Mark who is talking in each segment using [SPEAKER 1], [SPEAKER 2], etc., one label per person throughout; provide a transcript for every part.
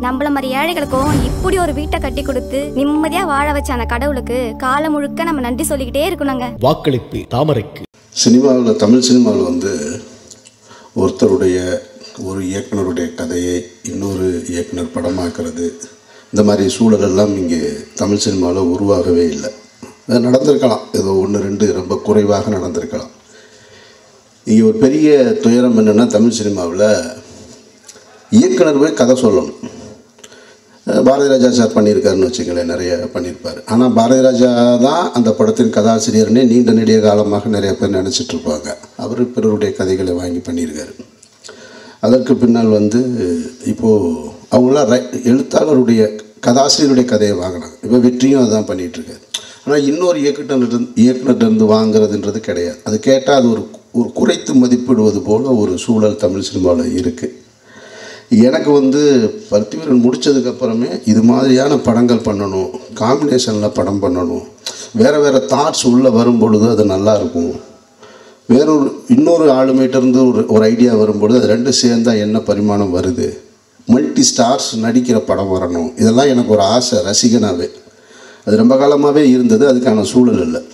[SPEAKER 1] நம்மள மாதிரி ஏழைகளுக்கும் இப்படி ஒரு வீட்டை கட்டி கொடுத்து நிம்மதியா வாழ வச்ச அந்த கடவுளுக்கு காலம் முழுக்க நம்ம நன்றி சொல்லிக்கிட்டே இருக்கணுங்க
[SPEAKER 2] வாக்களிப்பு தாமரைக்கு
[SPEAKER 3] சினிமாவில் தமிழ் சினிமாவில் வந்து ஒருத்தருடைய ஒரு இயக்குனருடைய கதையை இன்னொரு இயக்குனர் படமாக்குறது இந்த மாதிரி சூழல் எல்லாம் இங்கே தமிழ் சினிமாவில் உருவாகவே இல்லை அது நடந்திருக்கலாம் ஏதோ ஒன்று ரெண்டு ரொம்ப குறைவாக நடந்திருக்கலாம் இங்கே ஒரு பெரிய துயரம் என்னென்னா தமிழ் சினிமாவில் இயக்குனர் போய் கதை சொல்லணும் அஹ் பாரதி ராஜா சார் பண்ணியிருக்காருன்னு வச்சுங்களேன் நிறைய பண்ணியிருப்பார் ஆனால் பாரதி ராஜா தான் அந்த படத்தின் கதாசிரியர்னே நீண்ட நெடிய காலமாக நிறைய பேர் நினச்சிட்டு இருப்பாங்க அவர் பிறருடைய கதைகளை வாங்கி பண்ணியிருக்காரு அதற்கு பின்னால் வந்து இப்போது அவங்களாம் ரை எழுத்தாளருடைய கதாசிரியருடைய கதையை வாங்கினாங்க இப்போ வெற்றியும் அதான் பண்ணிகிட்டு இருக்காரு ஆனால் இன்னொரு இயக்குனர் இயக்குனர்கிட்ட வாங்குறதுன்றது கிடையாது அது கேட்டால் அது ஒரு ஒரு குறைத்து மதிப்பிடுவது போல் ஒரு சூழல் தமிழ் சினிமாவில் இருக்குது எனக்கு வந்து பருத்திவீரன் முடிச்சதுக்கு அப்புறமே இது மாதிரியான படங்கள் பண்ணணும் காம்பினேஷனில் படம் பண்ணணும் வேறு வேறு தாட்ஸ் உள்ளே வரும் பொழுது அது நல்லா இருக்கும் வேறொரு இன்னொரு ஆளுமையிட்டிருந்து ஒரு ஒரு ஐடியா வரும்பொழுது அது ரெண்டும் சேர்ந்தா என்ன பரிமாணம் வருது மல்டி ஸ்டார்ஸ் நடிக்கிற படம் வரணும் இதெல்லாம் எனக்கு ஒரு ஆசை ரசிகனாவே அது ரொம்ப காலமாகவே இருந்தது அதுக்கான சூழல் இல்லை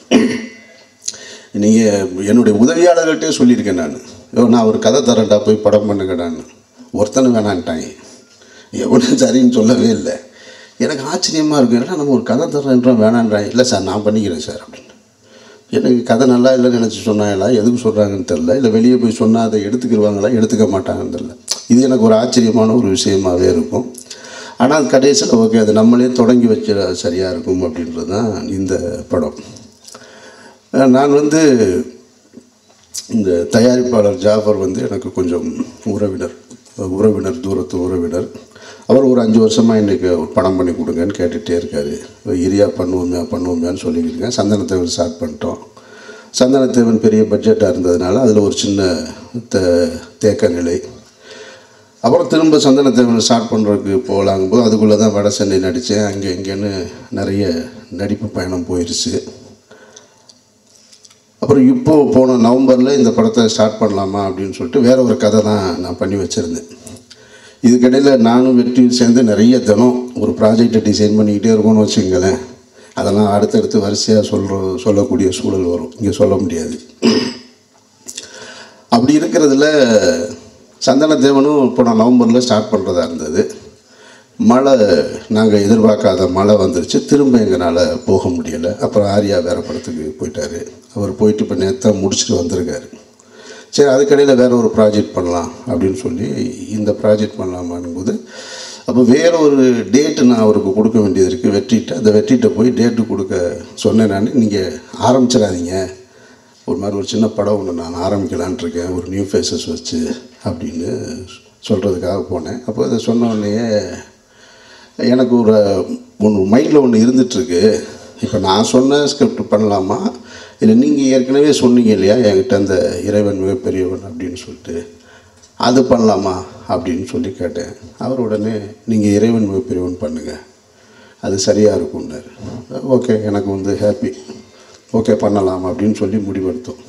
[SPEAKER 3] நீங்கள் என்னுடைய உதவியாளர்கள்ட்டே சொல்லியிருக்கேன் நான் "யோ, நான் ஒரு கதை தரேன்டா போய் படம் பண்ணுங்க நான் ஒருத்தனும் வேணான்ட்டாங்க எவனும் சரின்னு சொல்லவே இல்லை எனக்கு ஆச்சரியமாக இருக்கு ஏன்னா நம்ம ஒரு கதை தரேன்றோம் வேணான்றாங்க இல்லை சார் நான் பண்ணிக்கிறேன் சார் அப்படின்னு எனக்கு கதை நல்லா இல்லைன்னு நினச்சி சொன்னாங்களா எதுக்கு சொல்கிறாங்கன்னு தெரில இல்லை வெளியே போய் சொன்னால் அதை எடுத்துக்கிடுவாங்களா எடுத்துக்க மாட்டாங்கன்னு தெரில இது எனக்கு ஒரு ஆச்சரியமான ஒரு விஷயமாகவே இருக்கும் ஆனால் கடைசியில் ஓகே அது நம்மளே தொடங்கி வச்ச சரியாக இருக்கும் அப்படின்றது தான் இந்த படம் அஹ் நான் வந்து இந்த தயாரிப்பாளர் ஜாஃபர் வந்து எனக்கு கொஞ்சம் உறவினர் உறவினர் தூரத்து உறவினர் அவர் ஒரு அஞ்சு வருஷமாக இன்றைக்கி ஒரு படம் பண்ணி கொடுங்கன்னு கேட்டுகிட்டே இருக்கார் இரியா பண்ணுவோமே பண்ணுவோமேன்னு சொல்லிக்கிட்டு இருக்கேன் சந்தனத்தேவன் ஸ்டார்ட் பண்ணிட்டோம் சந்தனத்தேவன் பெரிய பட்ஜெட்டாக இருந்ததுனால அதில் ஒரு சின்ன த தேக்க நிலை அப்புறம் திரும்ப சந்தனத்தேவன் ஸ்டார்ட் பண்ணுறதுக்கு போகலாங்கும்போது அதுக்குள்ளே தான் வட சென்னை நடித்தேன் அங்கே இங்கேன்னு நிறைய நடிப்பு பயணம் போயிடுச்சு அப்புறம் இப்போ போன நவம்பரில் இந்த படத்தை ஸ்டார்ட் பண்ணலாமா அப்படின்னு சொல்லிட்டு வேற ஒரு கதை தான் நான் பண்ணி வச்சுருந்தேன் இதுக்கிடையில் நானும் வெற்றியும் சேர்ந்து நிறைய தினம் ஒரு ப்ராஜெக்டை டிசைன் பண்ணிக்கிட்டே இருக்கோம்னு வச்சுங்களேன் அதெல்லாம் அடுத்தடுத்து வரிசையாக சொல்கிற சொல்லக்கூடிய சூழல் வரும் இங்கே சொல்ல முடியாது அப்படி இருக்கிறதுல சந்தனத்தேவனும் போன நவம்பரில் ஸ்டார்ட் பண்ணுறதா இருந்தது மழை நாங்கள் எதிர்பார்க்காத மழை வந்துருச்சு திரும்ப எங்களால் போக முடியலை அப்புறம் ஆர்யா வேறு படத்துக்கு போயிட்டார் அவர் போயிட்டு இப்போ நேற்று முடிச்சுட்டு வந்திருக்காரு சரி அதுக்கடையில் வேறு ஒரு ப்ராஜெக்ட் பண்ணலாம் அப்படின்னு சொல்லி இந்த ப்ராஜெக்ட் பண்ணலாமான் போது அப்போ வேற ஒரு டேட்டு நான் அவருக்கு கொடுக்க வேண்டியது இருக்குது வெற்றிட்ட அந்த வெற்றிட்ட போய் டேட்டு கொடுக்க சொன்னேன் நான் நீங்கள் ஆரம்பிச்சிடாதீங்க ஒரு மாதிரி ஒரு சின்ன படம் ஒன்று நான் ஆரம்பிக்கலான்ட்டு இருக்கேன் ஒரு நியூ ஃபேஸஸ் வச்சு அப்படின்னு சொல்கிறதுக்காக போனேன் அப்போ இதை சொன்ன உடனேயே எனக்கு ஒரு ஒன்று மைண்டில் ஒன்று இருந்துகிட்ருக்கு இப்போ நான் சொன்ன ஸ்கிரிப்ட் பண்ணலாமா இல்லை நீங்கள் ஏற்கனவே சொன்னீங்க இல்லையா என்கிட்ட அந்த இறைவன் மிகப்பெரியவன் அப்படின்னு சொல்லிட்டு அது பண்ணலாமா அப்படின்னு சொல்லி கேட்டேன் அவர் உடனே நீங்கள் இறைவன் மிகப்பெரியவன் பண்ணுங்கள் அது சரியாக இருக்கும்னாரு ஓகே எனக்கு வந்து ஹாப்பி ஓகே பண்ணலாம் அப்படின்னு சொல்லி முடிவெடுத்தோம்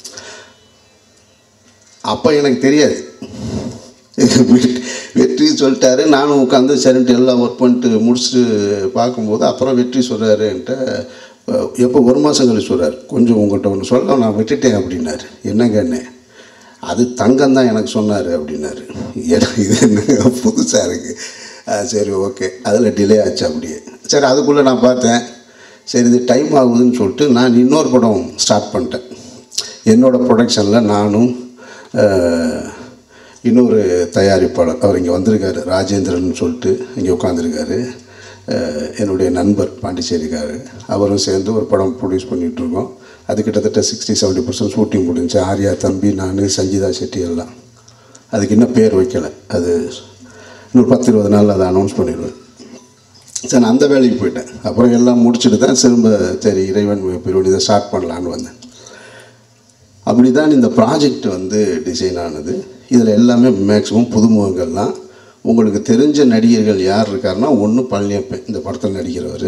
[SPEAKER 3] அப்போ எனக்கு தெரியாது வெற்றி- வெற்றி சொல்லிட்டாரு நானும் உட்காந்து சரின்ட்டு எல்லாம் ஒர்க் பண்ணிட்டு முடிச்சுட்டு பார்க்கும்போது அப்புறம் வெற்றி சொல்கிறாரு என்கிட்ட அஹ், எப்போ ஒரு மாதம் கழிச்சு சொல்கிறார் கொஞ்சம் உங்கள்கிட்ட ஒன்று சொல்ல நான் விட்டுட்டேன் அப்படின்னாரு என்னங்கண்ணே அது தங்கம் தான் எனக்கு சொன்னார் அப்படின்னாரு எனக்கு இது என்னங்க புதுசாக இருக்குது சரி ஓகே அதில் டிலே ஆச்சு அப்படியே சரி அதுக்குள்ளே நான் பார்த்தேன் சரி இது டைம் ஆகுதுன்னு சொல்லிட்டு நான் இன்னொரு படம் ஸ்டார்ட் பண்ணிட்டேன் என்னோடய ப்ரொடக்ஷனில் நானும் அஹ், இன்னொரு தயாரிப்பாளர் அவர் இங்கே வந்திருக்காரு ராஜேந்திரன் சொல்லிட்டு இங்கே உட்காந்துருக்காரு என்னுடைய நண்பர் பாண்டிச்சேரிக்காரு அவரும் சேர்ந்து ஒரு படம் ப்ரொடியூஸ் பண்ணிகிட்ருக்கோம் அது கிட்டத்தட்ட சிக்ஸ்டி செவன்ட்டி பர்சன்ட் ஷூட்டிங் முடிஞ்சு ஆர்யா தம்பி நான் சஞ்சிதா செட்டி எல்லாம் அதுக்கு இன்னும் பேர் வைக்கலை அது இன்னொரு பத்து இருபது நாள் அதை அனௌன்ஸ் பண்ணிடுவேன் சரி நான் அந்த வேலைக்கு போயிட்டேன் அப்புறம் எல்லாம் முடிச்சுட்டு தான் திரும்ப சரி இறைவன் பெருவன் இதை ஸ்டார்ட் பண்ணலான்னு வந்தேன் அப்படி தான் இந்த ப்ராஜெக்ட் வந்து டிசைன் ஆனது இதில் எல்லாமே மேக்ஸிமம் புதுமுகங்கள் தான் உங்களுக்கு தெரிஞ்ச நடிகர்கள் யார் இருக்காருன்னா ஒன்று பழனியப்பன் இந்த படத்தில் நடிக்கிறவர்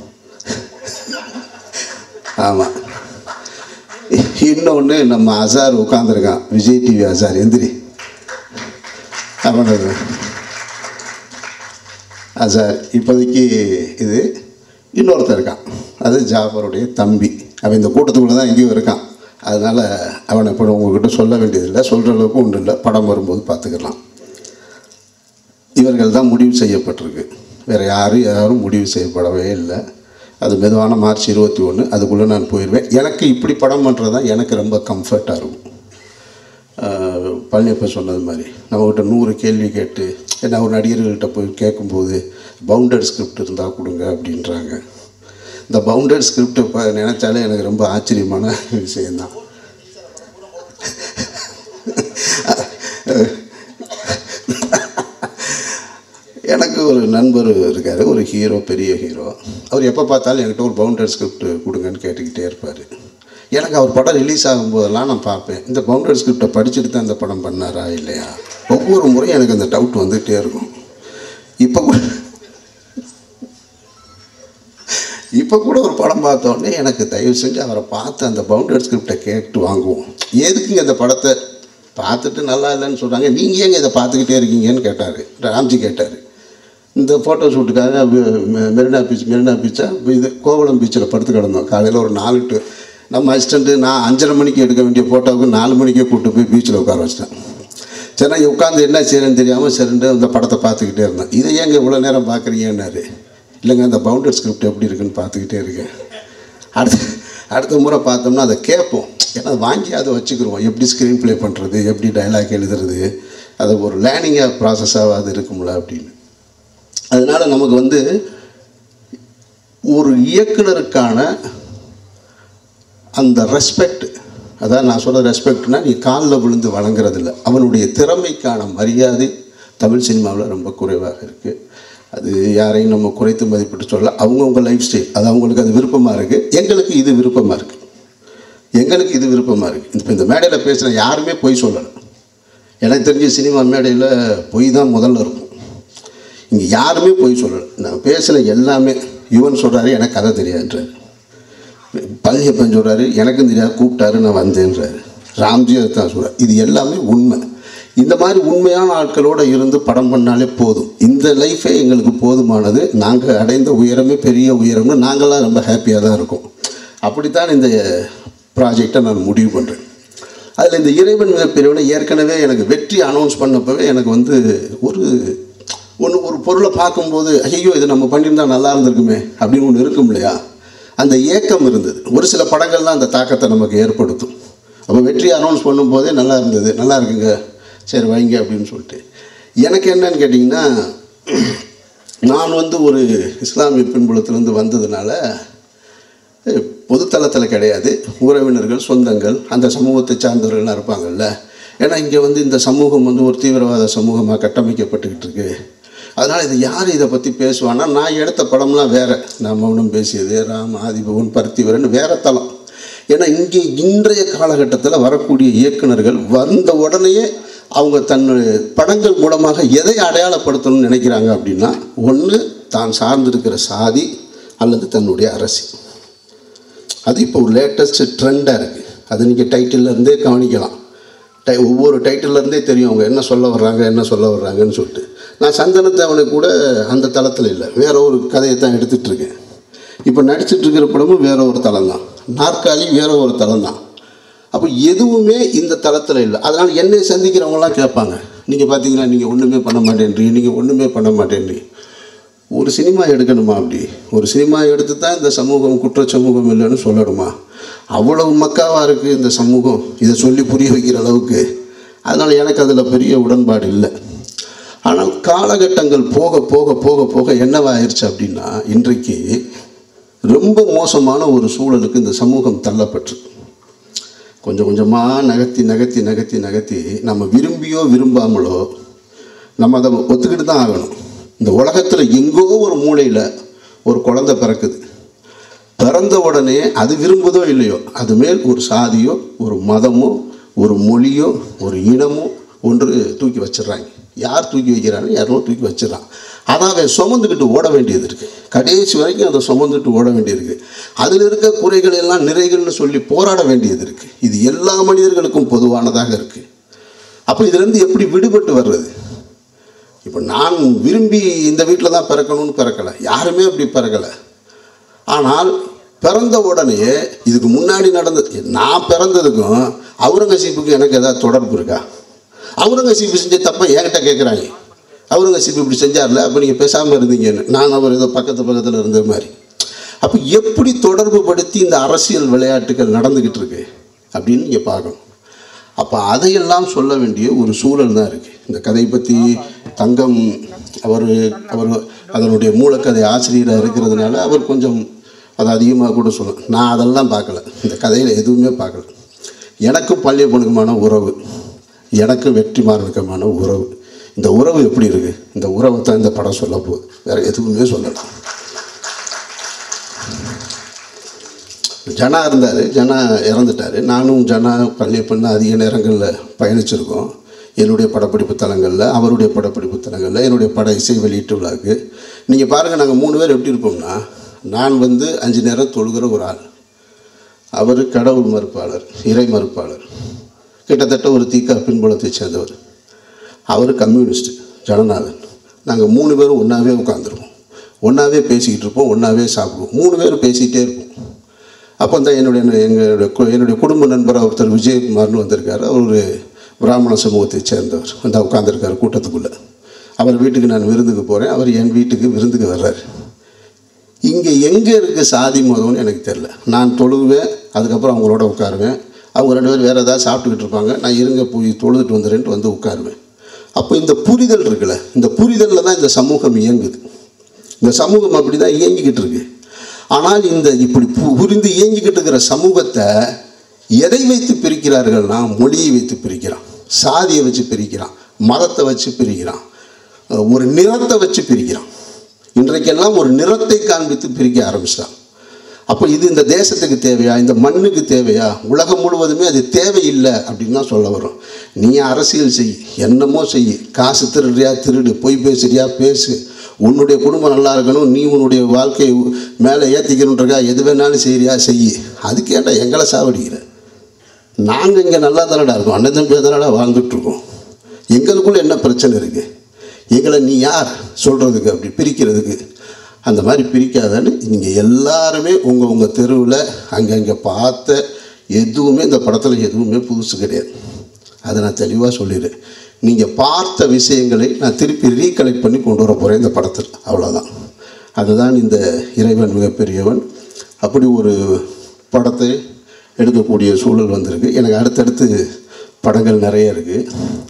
[SPEAKER 3] ஆமாம் இன்னொன்று நம்ம அசார் உட்காந்துருக்கான் விஜய் டிவி அசார் எந்திரி அவனது அது சார் இப்போதைக்கு இது இன்னொருத்தர் இருக்கான் அது ஜாஃபருடைய தம்பி அவன் இந்த கூட்டத்துக்குள்ளே தான் எங்கேயும் இருக்கான் அதனால் அவனை இப்போ உங்ககிட்ட சொல்ல வேண்டியதில்லை சொல்கிற அளவுக்கு ஒன்றும் இல்லை படம் வரும்போது பார்த்துக்கலாம் இவர்கள் தான் முடிவு செய்யப்பட்டிருக்கு வேறு யாரும் யாரும் முடிவு செய்யப்படவே இல்லை அது மெதுவான மார்ச் இருபத்தி ஒன்று அதுக்குள்ளே நான் போயிடுவேன் எனக்கு இப்படி படம் பண்ணுறது தான் எனக்கு ரொம்ப கம்ஃபர்ட்டாக இருக்கும் ஆஹ் பழனியப்ப சொன்னது மாதிரி நம்மக்கிட்ட நூறு கேள்வி கேட்டு என்ன ஒரு நடிகர்கள்ட்ட போய் கேட்கும்போது பவுண்டட் ஸ்கிரிப்ட் இருந்தால் கொடுங்க அப்படின்றாங்க இந்த பவுண்டட் ஸ்கிரிப்ட் இப்போ நினச்சாலே எனக்கு ரொம்ப ஆச்சரியமான விஷயந்தான் எனக்கு ஒரு நண்பர் இருக்கார் ஒரு ஹீரோ பெரிய ஹீரோ அவர் எப்போ பார்த்தாலும் என்கிட்ட ஒரு பவுண்டர் ஸ்கிரிப்ட் கொடுங்கன்னு கேட்டுக்கிட்டே இருப்பார் எனக்கு அவர் படம் ரிலீஸ் ஆகும்போதெல்லாம் நான் பார்ப்பேன் இந்த பவுண்டர் ஸ்கிரிப்டை படிச்சுட்டு தான் இந்த படம் பண்ணாரா இல்லையா ஒவ்வொரு முறையும் எனக்கு அந்த டவுட் வந்துகிட்டே இருக்கும் இப்போ கூட இப்போ கூட ஒரு படம் பார்த்தோன்னே எனக்கு தயவு செஞ்சு அவரை பார்த்து அந்த பவுண்டர் ஸ்கிரிப்டை கேட்டு வாங்குவோம் எதுக்குங்க இந்த படத்தை பார்த்துட்டு நல்லா இல்லைன்னு சொல்கிறாங்க நீங்கள் ஏங்க இதை பார்த்துக்கிட்டே இருக்கீங்கன்னு கேட்டார் ராம்ஜி கேட்டார் இந்த ஃபோட்டோ ஷூட்டுக்காக மெ- மெ- மெரினா பீச் மெரினா பீச்சா இது கோவளம் பீச்சில் படுத்து கிடந்தோம் காலையில் ஒரு நாலு டு நம்ம அசிஸ்டண்ட்டு நான் அஞ்சரை மணிக்கு எடுக்க வேண்டிய ஃபோட்டோவுக்கு நாலு மணிக்கே கூப்பிட்டு போய் பீச்சில் உட்கார வச்சிட்டேன் சரி நான் உட்காந்து என்ன செய்யறேன்னு தெரியாமல் சரிண்டு அந்த படத்தை பார்த்துக்கிட்டே இருந்தேன் இதை ஏங்க இவ்வளோ நேரம் பார்க்குறீங்கன்னாரு இல்லைங்க அந்த பவுண்டர் ஸ்கிரிப்ட் எப்படி இருக்குன்னு பார்த்துக்கிட்டே இருக்கேன் அடுத்த அடுத்த முறை பார்த்தோம்னா அதை கேட்போம் ஏன்னா வாங்கி அதை வச்சுக்கிருவோம் எப்படி ஸ்க்ரீன் ப்ளே பண்ணுறது எப்படி டைலாக் எழுதுறது அது ஒரு லேர்னிங்காக ப்ராசஸாக அது இருக்கும்ல அப்படின்னு அதனால் நமக்கு வந்து ஒரு இயக்குனருக்கான அந்த ரெஸ்பெக்ட் அதான் நான் சொல்கிற ரெஸ்பெக்ட்னா நீ காலில் விழுந்து வணங்குறதில்ல அவனுடைய திறமைக்கான மரியாதை தமிழ் சினிமாவில் ரொம்ப குறைவாக இருக்குது அது யாரையும் நம்ம குறைத்து மதிப்பிட்டு சொல்ல அவங்கவுங்க லைஃப் ஸ்டைல் அது அவங்களுக்கு அது விருப்பமாக இருக்குது எங்களுக்கு இது விருப்பமாக இருக்குது எங்களுக்கு இது விருப்பமாக இருக்குது இப்போ இந்த மேடையில் பேசுகிற யாருமே பொய் சொல்லலை எனக்கு தெரிஞ்ச சினிமா மேடையில் பொய் தான் முதல்ல இருக்கும் இங்கே யாருமே பொய் சொல்லலை நான் பேசின எல்லாமே யுவன் சொல்கிறாரு எனக்கு கதை தெரியாதுன்றாரு பழனியப்பன் சொல்கிறாரு எனக்கும் தெரியாது கூப்பிட்டாரு நான் வந்தேன்றாரு ராம்ஜி அதை தான் சொல்கிறார் இது எல்லாமே உண்மை இந்த மாதிரி உண்மையான ஆட்களோட இருந்து படம் பண்ணாலே போதும் இந்த லைஃபே எங்களுக்கு போதுமானது நாங்கள் அடைந்த உயரமே பெரிய உயரம்னு நாங்களாம் ரொம்ப ஹாப்பியாக தான் இருக்கோம் அப்படித்தான் இந்த ப்ராஜெக்டை நான் முடிவு பண்ணுறேன் அதில் இந்த இறைவன் மிகப்பெரியவனை ஏற்கனவே எனக்கு வெற்றி அனௌன்ஸ் பண்ணப்பவே எனக்கு வந்து ஒரு ஒன்று ஒரு பொருளை பார்க்கும்போது ஐயோ இது நம்ம பண்ணியிருந்தா நல்லா இருந்திருக்குமே அப்படின்னு ஒன்று இருக்கும் இல்லையா அந்த ஏக்கம் இருந்தது ஒரு சில படங்கள்லாம் அந்த தாக்கத்தை நமக்கு ஏற்படுத்தும் அப்போ வெற்றி அனௌன்ஸ் பண்ணும்போதே நல்லா இருந்தது நல்லா இருக்குங்க சரி வைங்க அப்படின்னு சொல்லிட்டு எனக்கு என்னன்னு கேட்டிங்கன்னா நான் வந்து ஒரு இஸ்லாமிய பின்புலத்திலேருந்து வந்ததுனால பொதுத்தளத்தில் கிடையாது உறவினர்கள் சொந்தங்கள் அந்த சமூகத்தை சார்ந்தவர்கள்லாம் இருப்பாங்கல்ல ஏன்னா இங்கே வந்து இந்த சமூகம் வந்து ஒரு தீவிரவாத சமூகமாக கட்டமைக்கப்பட்டுக்கிட்டு இருக்கு அதனால் இது யார் இதை பற்றி பேசுவான்னா நான் எடுத்த படம்லாம் வேறு நான் மௌனம் பேசியது ராம் ஆதிபவன் பருத்திவரன் வேற தளம் ஏன்னா இங்கே இன்றைய காலகட்டத்தில் வரக்கூடிய இயக்குனர்கள் வந்த உடனேயே அவங்க தன்னுடைய படங்கள் மூலமாக எதை அடையாளப்படுத்தணும்னு நினைக்கிறாங்க அப்படின்னா ஒன்று தான் சார்ந்திருக்கிற சாதி அல்லது தன்னுடைய அரசியல் அது இப்போ ஒரு லேட்டஸ்ட் ட்ரெண்டாக இருக்குது அது நீங்கள் டைட்டில்லேருந்தே கவனிக்கலாம் டை ஒவ்வொரு டைட்டில்லேருந்தே தெரியும் அவங்க என்ன சொல்ல வர்றாங்க என்ன சொல்ல வர்றாங்கன்னு சொல்லிட்டு நான் சந்தனத்தேவனை கூட அந்த தளத்தில் இல்லை வேற ஒரு கதையை தான் எடுத்துகிட்டு இருக்கேன் இப்போ நடிச்சிட்டு இருக்கிற படமும் வேற ஒரு தளம் தான் நாற்காலி வேற ஒரு தளம் தான் அப்போ எதுவுமே இந்த தளத்தில் இல்லை அதனால் என்னை சந்திக்கிறவங்களாம் கேட்பாங்க நீங்கள் பார்த்தீங்களா நீங்கள் ஒன்றுமே பண்ண மாட்டேன்றீங்க நீங்கள் ஒன்றுமே பண்ண மாட்டேன்றீங்க ஒரு சினிமா எடுக்கணுமா அப்படி ஒரு சினிமா எடுத்து தான் இந்த சமூகம் குற்ற சமூகம் இல்லைன்னு சொல்லணுமா அவ்வளவு மக்காவாக இருக்குது இந்த சமூகம் இதை சொல்லி புரிய வைக்கிற அளவுக்கு அதனால் எனக்கு அதில் பெரிய உடன்பாடு இல்லை ஆனால் காலகட்டங்கள் போக போக போக போக என்னவாயிருச்சு அப்படின்னா இன்றைக்கு ரொம்ப மோசமான ஒரு சூழலுக்கு இந்த சமூகம் தள்ளப்பட்டு கொஞ்சம் கொஞ்சமாக நகர்த்தி நகர்த்தி நகர்த்தி நகர்த்தி நம்ம விரும்பியோ விரும்பாமலோ நம்ம அதை ஒத்துக்கிட்டு தான் ஆகணும் இந்த உலகத்தில் எங்கோ ஒரு மூலையில் ஒரு குழந்தை பிறக்குது பிறந்த உடனே அது விரும்புதோ இல்லையோ அது மேல் ஒரு சாதியோ ஒரு மதமோ ஒரு மொழியோ ஒரு இனமோ ஒன்று தூக்கி வச்சிடுறாங்க யார் தூக்கி வைக்கிறாங்க யாரோ தூக்கி வச்சிடறான் அதை அவன் சுமந்துக்கிட்டு ஓட வேண்டியது இருக்குது கடைசி வரைக்கும் அதை சுமந்துட்டு ஓட வேண்டியது இருக்குது அதில் இருக்க குறைகள் எல்லாம் நிறைகள்னு சொல்லி போராட வேண்டியது இருக்குது இது எல்லா மனிதர்களுக்கும் பொதுவானதாக இருக்குது அப்போ இதுலேருந்து எப்படி விடுபட்டு வர்றது இப்போ நான் விரும்பி இந்த வீட்டில் தான் பிறக்கணும்னு பிறக்கலை யாருமே அப்படி பிறக்கலை ஆனால் பிறந்த உடனே இதுக்கு முன்னாடி நடந்தது நான் பிறந்ததுக்கும் அவுரங்கசீப்புக்கும் எனக்கு ஏதாவது தொடர்பு இருக்கா அவுரங்கசீப்பு செஞ்ச தப்பை என்கிட்ட கேட்குறாங்க அவுரங்கசீப் இப்படி செஞ்சார்ல அப்போ நீங்கள் பேசாமல் இருந்தீங்கன்னு நான் அவர் ஏதோ பக்கத்து பக்கத்தில் இருந்த மாதிரி அப்போ எப்படி தொடர்பு படுத்தி இந்த அரசியல் விளையாட்டுகள் நடந்துக்கிட்டு இருக்கு அப்படின்னு நீங்கள் பார்க்கணும் அப்போ அதையெல்லாம் சொல்ல வேண்டிய ஒரு சூழல் தான் இருக்குது இந்த கதை பற்றி தங்கம் அவர் அவர் அதனுடைய மூலக்கதை ஆசிரியராக இருக்கிறதுனால அவர் கொஞ்சம் அதை அதிகமாக கூட சொல்லலாம் நான் அதெல்லாம் பார்க்கல இந்த கதையில் எதுவுமே பார்க்கல எனக்கும் பள்ளியப்பனுக்குமான உறவு எனக்கும் வெற்றிமாறனுக்குமான உறவு இந்த உறவு எப்படி இருக்குது இந்த உறவை தான் இந்த படம் சொல்ல போகுது வேறு எதுவுமே சொல்லலை ஜனா இருந்தார் ஜனா இறந்துட்டார் நானும் ஜனா பள்ளியப்பன் தான் அதிக நேரங்களில் பயணிச்சிருக்கோம் என்னுடைய படப்பிடிப்பு தலங்களில் அவருடைய படப்பிடிப்பு தலங்களில் என்னுடைய பட இசை வெளியீட்டு விழாக்கு நீங்கள் பாருங்கள் நாங்கள் மூணு பேர் எப்படி இருப்போம்னா நான் வந்து அஞ்சு நேரம் தொழுகிற ஒரு ஆள் அவர் கடவுள் மறுப்பாளர் இறை மறுப்பாளர் கிட்டத்தட்ட ஒரு தீக்கா பின்புலத்தை சேர்ந்தவர் அவர் கம்யூனிஸ்ட் ஜனநாதன் நாங்கள் மூணு பேரும் ஒன்றாவே உட்காந்துருப்போம் ஒன்றாவே பேசிக்கிட்டு இருப்போம் ஒன்றாவே சாப்பிடுவோம் மூணு பேரும் பேசிக்கிட்டே இருப்போம் அப்போ தான் என்னுடைய எங்களுடைய கு- என்னுடைய குடும்ப நண்பர் ஒருத்தர் விஜயகுமார்னு வந்திருக்காரு அவர் ஒரு பிராமண சமூகத்தை சேர்ந்தவர் வந்து உட்காந்துருக்காரு கூட்டத்துக்குள்ளே அவர் வீட்டுக்கு நான் விருந்துக்கு போகிறேன் அவர் என் வீட்டுக்கு விருந்துக்கு வர்றாரு இங்கே எங்கே இருக்குது சாதி மதம்னு எனக்கு தெரில நான் தொழுவேன் அதுக்கப்புறம் அவங்களோட உட்காருவேன் அவங்க ரெண்டு பேரும் வேறு ஏதாவது சாப்பிட்டுக்கிட்டு இருப்பாங்க நான் இருங்க போய் தொழுதுட்டு வந்துடுறேன்ட்டு வந்து உட்காருவேன் அப்போ இந்த புரிதல் இருக்குல்ல இந்த புரிதலில் தான் இந்த சமூகம் இயங்குது இந்த சமூகம் அப்படி தான் இயங்கிக்கிட்டு இருக்கு ஆனால் இந்த இப்படி பு- புரிந்து இயங்கிக்கிட்டு இருக்கிற சமூகத்தை எதை வைத்து பிரிக்கிறார்கள்னா மொழியை வைத்து பிரிக்கிறான் சாதியை வச்சு பிரிக்கிறான் மதத்தை வச்சு பிரிக்கிறான் அஹ் ஒரு நிறத்தை வச்சு பிரிக்கிறான் இன்றைக்கெல்லாம் ஒரு நிறத்தை காண்பித்து பிரிக்க ஆரம்பிச்சிட்டான் அப்போ இது இந்த தேசத்துக்கு தேவையா இந்த மண்ணுக்கு தேவையா உலகம் முழுவதுமே அது தேவையில்லை அப்படின்னு தான் சொல்ல வரும் நீ அரசியல் செய் என்னமோ செய் காசு திருடுறியா திருடு பொய் பேசுறியா பேசு உன்னுடைய குடும்பம் நல்லா இருக்கணும் நீ உன்னுடைய வாழ்க்கையை மேலே ஏற்றிக்கணுன்றக்கா எது வேணாலும் செய்றியா செய் அதுக்கு ஏன்டா எங்களை சாவடிக்கிற நாங்கள் இங்கே நல்லா தானடா இருக்கோம் அண்ணன் தம்பி தானடா வாழ்ந்துட்டுருக்கோம் எங்களுக்குள்ள என்ன பிரச்சனை இருக்குது எங்களை நீ யார் சொல்கிறதுக்கு அப்படி பிரிக்கிறதுக்கு அந்த மாதிரி பிரிக்காதன்னு நீங்கள் எல்லாருமே உங்கள் உங்கள் தெருவில் அங்கங்கே பார்த்த எதுவுமே இந்த படத்தில் எதுவுமே புதுசு கிடையாது அதை நான் தெளிவாக சொல்லிடுறேன் நீங்கள் பார்த்த விஷயங்களை நான் திருப்பி ரீகலெக்ட் பண்ணி கொண்டு வர போகிறேன் இந்த படத்தில் அவ்வளோதான் அதுதான் இந்த இறைவன் மிகப்பெரியவன் அப்படி ஒரு படத்தை எடுக்கக்கூடிய சூழல் வந்திருக்கு எனக்கு அடுத்தடுத்து படங்கள் நிறைய இருக்குது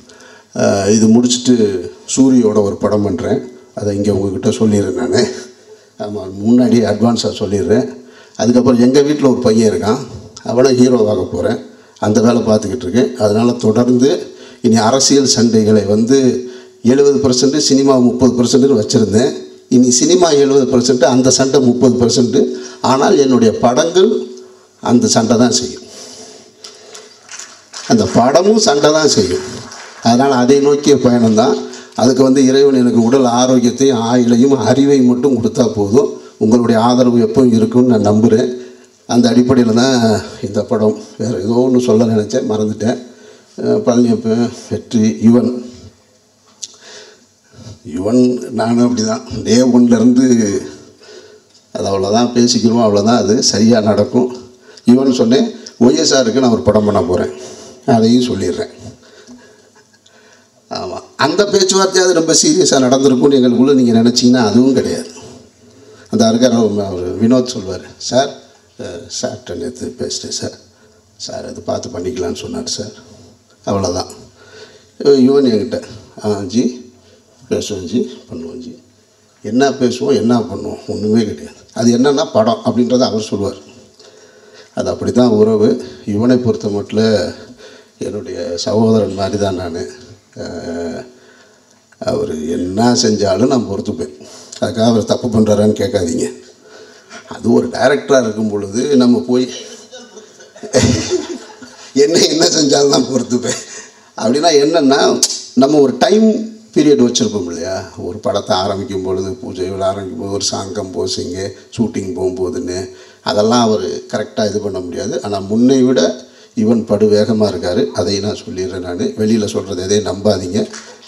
[SPEAKER 3] ஆஹ் இது முடிச்சுட்டு சூரியோட ஒரு படம் பண்ணுறேன் அதை இங்கே உங்ககிட்ட சொல்லிடுறேன் நான் ஆமாம் முன்னாடி அட்வான்ஸாக சொல்லிடுறேன் அதுக்கப்புறம் எங்கள் வீட்டில் ஒரு பையன் இருக்கான் அவனை ஹீரோவாக போகிறேன் அந்த வேலை பார்த்துக்கிட்டு இருக்கேன் அதனால் தொடர்ந்து இனி அரசியல் சண்டைகளை வந்து எழுபது பர்சன்ட் சினிமா முப்பது பர்சன்ட்னு வச்சுருந்தேன் இனி சினிமா எழுபது பர்சன்ட் அந்த சண்டை முப்பது பர்சன்ட் ஆனால் என்னுடைய படங்கள் அந்த சண்டை தான் செய்யும் அந்த படமும் சண்டை தான் செய்யும் அதனால் அதை நோக்கிய பயணம் தான் அதுக்கு வந்து இறைவன் எனக்கு உடல் ஆரோக்கியத்தையும் ஆயுளையும் அறிவையும் மட்டும் கொடுத்தா போதும் உங்களுடைய ஆதரவு எப்பவும் இருக்கும்னு நான் நம்புகிறேன் அந்த அடிப்படையில் தான் இந்த படம் வேறு ஏதோ ஒன்று சொல்ல நினச்சேன் மறந்துட்டேன் அஹ் பழனியப்பன் வெற்றி யுவன் யுவன் நானும் அப்படி தான் டே ஒன்லேருந்து அது அவ்வளோதான் பேசிக்கிறோம் அவ்வளோதான் அது சரியாக நடக்கும் யுவன் சொன்னேன் ஒய்எஸ்ஆருக்கு நான் ஒரு படம் பண்ண போகிறேன் அதையும் சொல்லிடுறேன் ஆமாம் அந்த பேச்சுவார்த்தையாவது ரொம்ப சீரியஸாக நடந்திருக்கும்னு எங்களுக்குள்ளே நீங்கள் நினச்சிங்கன்னா அதுவும் கிடையாது அந்த இருக்கார் அவர் வினோத் சொல்வார் சார் அஹ், சார்கிட்ட நேற்று பேசிட்டேன் சார் சார் அது பார்த்து பண்ணிக்கலான்னு சொன்னார் சார் அவ்வளோதான் அஹ், யுவன் என்கிட்ட ஆ ஜி பேசுவோம் ஜி பண்ணுவோம் ஜி என்ன பேசுவோம் என்ன பண்ணுவோம் ஒன்றுமே கிடையாது அது என்னன்னா படம் அப்படின்றத அவர் சொல்லுவார் அது அப்படி தான் உறவு இவனை பொறுத்த மட்டும் என்னுடைய சகோதரன் மாதிரி தான் நான் அவர் என்ன செஞ்சாலும் நான் பொறுத்துப்பேன் அதுக்காக அவர் தப்பு பண்ணுறாரான்னு கேட்காதீங்க அது ஒரு டைரக்டராக இருக்கும் பொழுது நம்ம போய் என்ன என்ன செஞ்சாலும் நான் பொறுத்துப்பேன் அப்படின்னா என்னென்னா நம்ம ஒரு டைம் பீரியட் வச்சுருப்போம் இல்லையா ஒரு படத்தை ஆரம்பிக்கும் பொழுது பூஜை விழா ஆரம்பிக்கும் போது ஒரு சாங் கம்போசிங்கு ஷூட்டிங் போகும்போதுன்னு அதெல்லாம் அவர் கரெக்டாக இது பண்ண முடியாது ஆனால் முன்னை விட இவன் படு வேகமாக இருக்கார் அதையும் நான் சொல்லிடுறேன் நான் வெளியில் சொல்கிறது எதையும் நம்பாதீங்க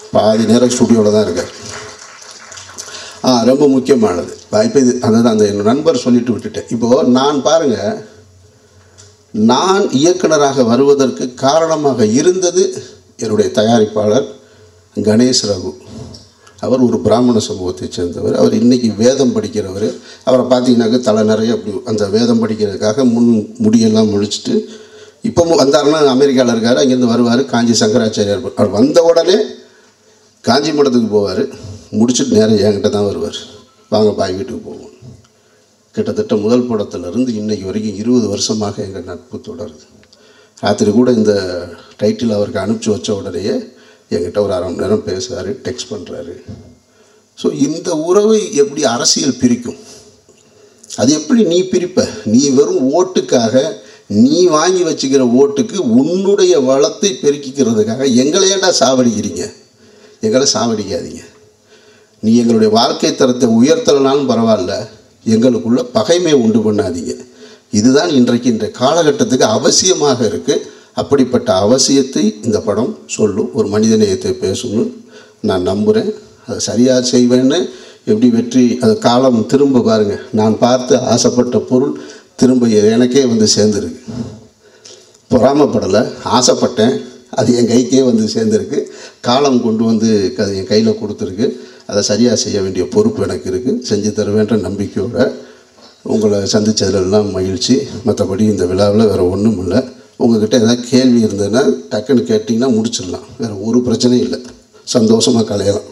[SPEAKER 3] பாதி நேரம் ஸ்டுடியோவில் தான் இருக்கார் ஆ ரொம்ப முக்கியமானது இப்போ இது அதாவது அந்த என் நண்பர் சொல்லிட்டு விட்டுட்டேன் இப்போது நான் பாருங்கள் நான் இயக்குனராக வருவதற்கு காரணமாக இருந்தது என்னுடைய தயாரிப்பாளர் கணேஷ் ரகு அவர் ஒரு பிராமண சமூகத்தைச் சேர்ந்தவர் அவர் இன்றைக்கி வேதம் படிக்கிறவர் அவரை பார்த்தீங்கன்னாக்க தலை நிறைய அப்படி அந்த வேதம் படிக்கிறதுக்காக முன் முடியெல்லாம் முழிச்சிட்டு இப்போ வந்தாருன்னா அமெரிக்காவில் இருக்கார் அங்கேருந்து வருவார் காஞ்சி சங்கராச்சாரியார் அவர் வந்த உடனே காஞ்சி மடத்துக்கு போவார் முடிச்சுட்டு நேரம் என்கிட்ட தான் வருவார் வாங்க பாய் வீட்டுக்கு போவோம் கிட்டத்தட்ட முதல் படத்திலிருந்து இன்னைக்கு வரைக்கும் இருபது வருஷமாக எங்கள் நட்பு தொடருது ராத்திரி கூட இந்த டைட்டில் அவருக்கு அனுப்பிச்சி வச்ச உடனேயே என்கிட்ட ஒரு அரை மணி நேரம் பேசுகிறாரு டெக்ஸ்ட் பண்ணுறாரு ஸோ இந்த உறவை எப்படி அரசியல் பிரிக்கும் அது எப்படி நீ பிரிப்ப நீ வெறும் ஓட்டுக்காக நீ வாங்கி வச்சுக்கிற ஓட்டுக்கு உன்னுடைய வளத்தை பெருக்கிக்கிறதுக்காக எங்களை ஏன்டா சாவடிக்கிறீங்க எங்களை சாவடிக்காதீங்க நீ எங்களுடைய வாழ்க்கை தரத்தை உயர்த்தலனாலும் பரவாயில்ல எங்களுக்குள்ள பகைமை உண்டு பண்ணாதீங்க இதுதான் இன்றைக்கு இன்றைய காலகட்டத்துக்கு அவசியமாக இருக்குது அப்படிப்பட்ட அவசியத்தை இந்த படம் சொல்லும் ஒரு மனிதநேயத்தை பேசணும்னு நான் நம்புகிறேன் அதை சரியாக செய்வேன்னு எப்படி வெற்றி அது காலம் திரும்ப பாருங்கள் நான் பார்த்து ஆசைப்பட்ட பொருள் திரும்ப எனக்கே வந்து சேர்ந்துருக்கு பொறாமப்படலை ஆசைப்பட்டேன் அது என் கைக்கே வந்து சேர்ந்துருக்கு காலம் கொண்டு வந்து அது என் கையில் கொடுத்துருக்கு அதை சரியாக செய்ய வேண்டிய பொறுப்பு எனக்கு இருக்குது செஞ்சு தருவேன்ற நம்பிக்கையோட உங்களை சந்தித்ததுலெல்லாம் மகிழ்ச்சி மற்றபடி இந்த விழாவில் வேறு ஒன்றும் இல்லை உங்ககிட்ட ஏதாவது கேள்வி இருந்ததுன்னா டக்குன்னு கேட்டிங்கன்னா முடிச்சிடலாம் வேறு ஒரு பிரச்சனையும் இல்லை சந்தோஷமாக கலையலாம்